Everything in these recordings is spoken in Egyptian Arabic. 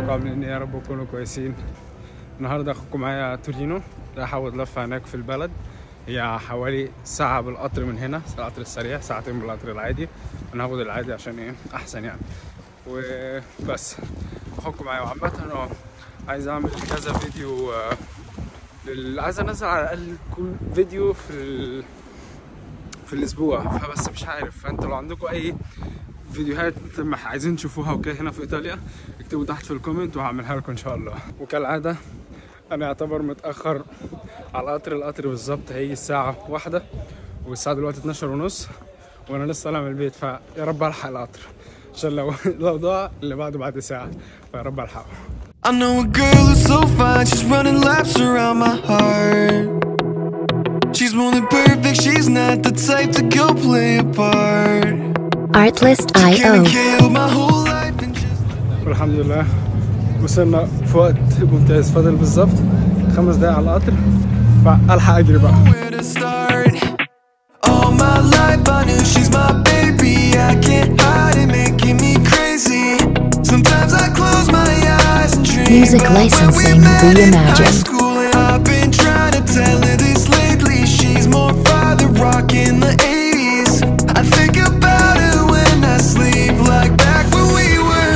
ازيكم عاملين ايه يا رب تكونوا كويسين النهارده اخوكم معايا تورينو رايح اخد لفه هناك في البلد هي حوالي ساعة بالقطر من هنا القطر السريع ساعتين بالقطر العادي انا هاخد العادي عشان ايه احسن يعني وبس اخوكم معايا وعامة انا عايز اعمل كذا فيديو آه، لل- عايز انزل على الاقل كل فيديو في ال... في الاسبوع فبس مش عارف فانتوا لو عندكم اي فيديوهات مح- عايزين تشوفوها وكده هنا في ايطاليا اكتبوا تحت في الكومنت وهعملها لكم ان شاء الله وكالعاده انا يعتبر متاخر على القطر القطر بالظبط هيجي الساعه واحدة والساعه دلوقتي 12 ونص وانا لسه طالع من البيت فيا رب الحق القطر عشان لو لو ضاع اللي بعده بعد ساعه فيا رب الحقه I know a girl who's so fine, she's running laps around my heart. She's more than perfect, she's not the type to go play a part. Artlist.io Can kill my whole life and just والحمد لله وصلنا في وقت ممتاز فاضل بالظبط خمس دقايق على القطر فالحق اجري بقى where to start. All my life I knew she's my baby. I can't hide it, making me crazy. Sometimes I close my eyes and dream Music about when we licensing met in reimagined. high school, and I've been trying to tell her this lately. She's more father rock in the 80s. I think about her when I sleep, like back when we were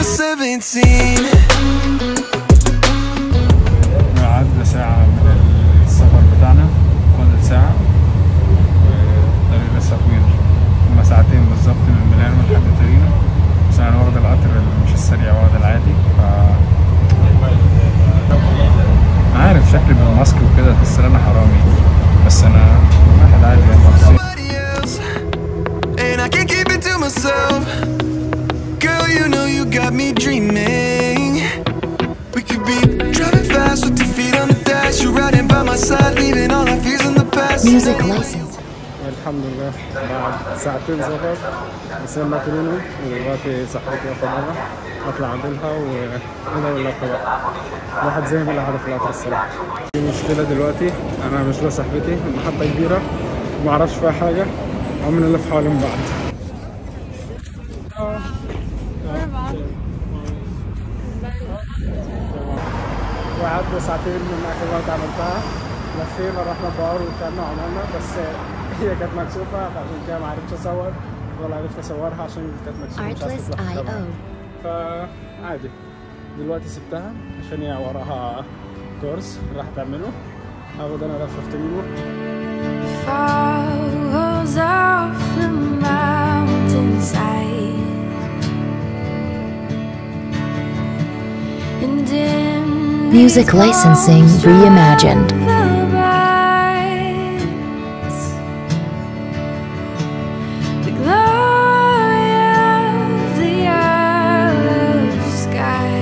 17. قعدنا ساعة من السفر بتاعنا فاضل ساعة والطريق لسه طويل هما ساعتين بالظبط من ميلانو لحد تورينو بس أنا واخد القطر اللي مش السريع واخد العادي ف عارف شكلي بالماسك وكده تحس ان انا حرامي بس انا واحد عادي يعني somebody else, and I can't keep it to myself. Girl, you know you got me dreaming. We could be driving fast with your feet on the dash. You're riding by my side, leaving all our fears in the past. Music license. الحمد لله بعد ساعتين سفر وصلنا تورينو ودلوقتي صاحبتي واقفة بره اطلع اقابلها ونقدر اللفة بقى الواحد زي ما اللي قاعد في القطر الصراحة في مشكلة دلوقتي انا مش له صاحبتي المحطة كبيرة ومعرفش فيها حاجة وعمالين نلف حوالين بعض وقعدنا ساعتين من اخر وقت عملتها لفينا رحنا بار وكلنا وعملنا بس هي كانت مكسوفه فعشان كده ما عرفتش اصور ولا عرفت اصورها عشان كانت مكسوفه مش عايزة تتلف Artlist.io طبعاً. فعادي دلوقتي سبتها عشان هي وراها كورس راح تعمله هاخد انا لفه في تورينو falls off the mountainside and in Music these licensing arms reimagined. of the bright, the glory of the yellow sky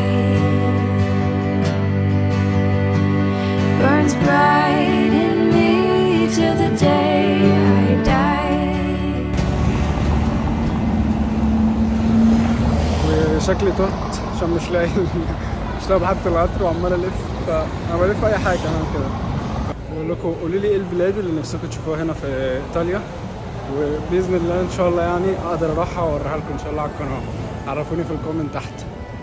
burns bright in me till the day I die. وشكلي تهت عشان مش لاقي مش لاقي محطة القطر وعمال الف فانا بلف اي حاجه انا كده بقول لكم قولوا لي ايه البلاد اللي نفسكم تشوفوها هنا في ايطاليا وباذن الله ان شاء الله يعني اقدر اروحها واوريها لكم ان شاء الله على القناه عرفوني في الكومنت تحت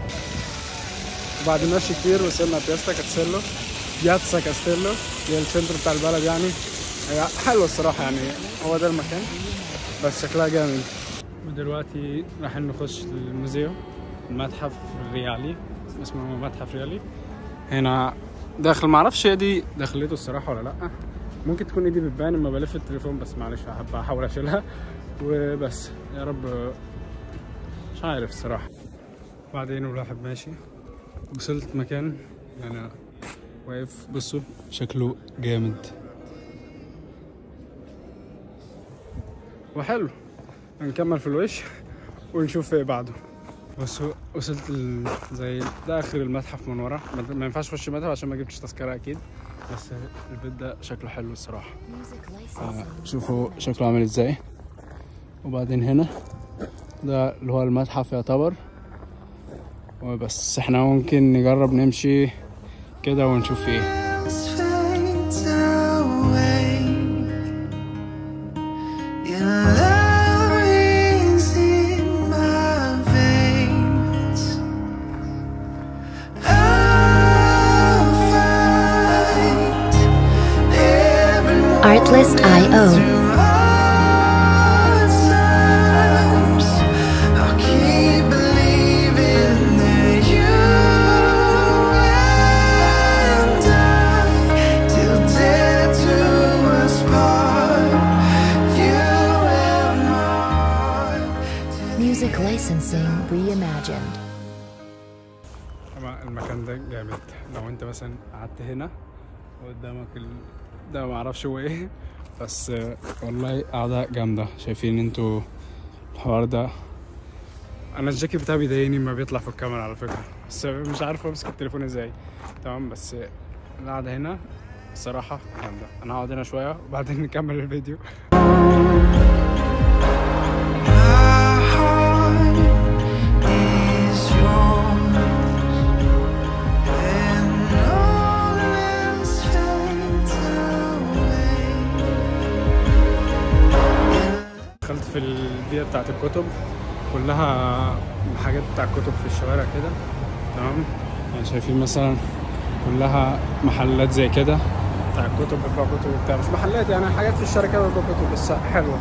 وبعد مشي كتير وصلنا بياستا كاستيلو بياتسا كاستيلو هي السنتر بتاع البلد يعني هي حلوه الصراحه يعني هو ده المكان بس شكلها جامد ودلوقتي رايحين نخش الموزيو المتحف الريالي اسمه متحف ريالي هنا داخل معرفش هي دي دخلته الصراحة ولا لأ ممكن تكون ايدي بتبان لما بلف التليفون بس معلش هحب احاول اشيلها وبس يا رب مش عارف الصراحة بعدين الواحد ماشي وصلت مكان انا واقف بصوا شكله جامد وحلو هنكمل في الوش ونشوف ايه بعده بس هو- وصلت ال... زي ده اخر المتحف من ورا ما- ما ينفعش اخش المتحف عشان ما جبتش تذكره اكيد بس البيت ده شكله حلو الصراحه Music آه، licensing. شوفوا شكله عامل ازاي وبعدين هنا ده اللي هو المتحف يعتبر وبس احنا ممكن نجرب نمشي كده ونشوف ايه fades away. Your love is in my veins. I Artlist.io. I'll keep believing that you and I, till death do us part. You and my Music licensing reimagined. طبعا المكان ده جامد لو انت مثلا قعدت هنا وقدامك ال... ده ما اعرفش هو ايه بس آه، والله قاعدة جامدة شايفين انتوا الحوار ده انا الجاكيت بتاعي بيضايقني ما بيطلع في الكاميرا على فكرة بس مش عارف امسك التليفون ازاي تمام بس القعدة هنا الصراحة جامدة انا هقعد هنا شوية وبعدين نكمل الفيديو My heart is yours, and all else fades away. دخلت في الفيا بتاعت الكتب كلها حاجات بتاع الكتب في الشوارع كده تمام يعني شايفين مثلا كلها محلات زي كده بتاع الكتب بتباع كتب وبتاع مش محلات يعني حاجات في الشارع كده بتباع كتب بس حلوة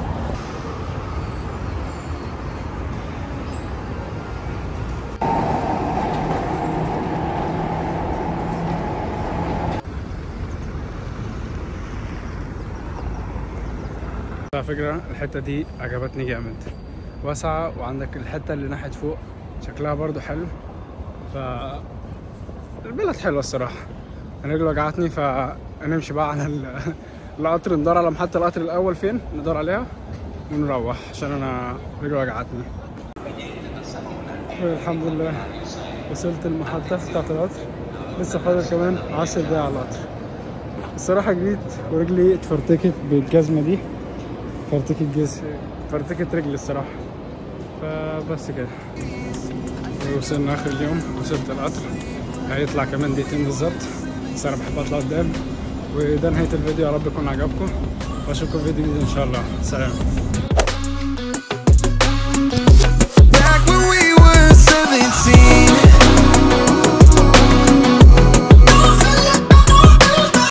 على فكرة الحتة دي عجبتني جامد واسعة وعندك الحتة اللي ناحية فوق شكلها برضو حلو ف البلد حلوة الصراحة أنا رجلي وجعتني فنمشي بقى على ال- القطر ندور على محطة القطر الأول فين ندور عليها ونروح عشان أنا رجلي وجعتني الحمد لله وصلت المحطة بتاعت القطر لسه فاضل كمان عشر دقايق على القطر الصراحة جريت ورجلي اتفرتكت بالجزمة دي فرتكت جز فرتكت رجلي الصراحة فبس كده وصلنا آخر اليوم وصلت القطر هيطلع كمان دقيقتين بالظبط بس أنا بحب أطلع قدام وده نهاية الفيديو يا رب يكون عجبكم وأشوفكم في فيديو جديد إن شاء الله سلام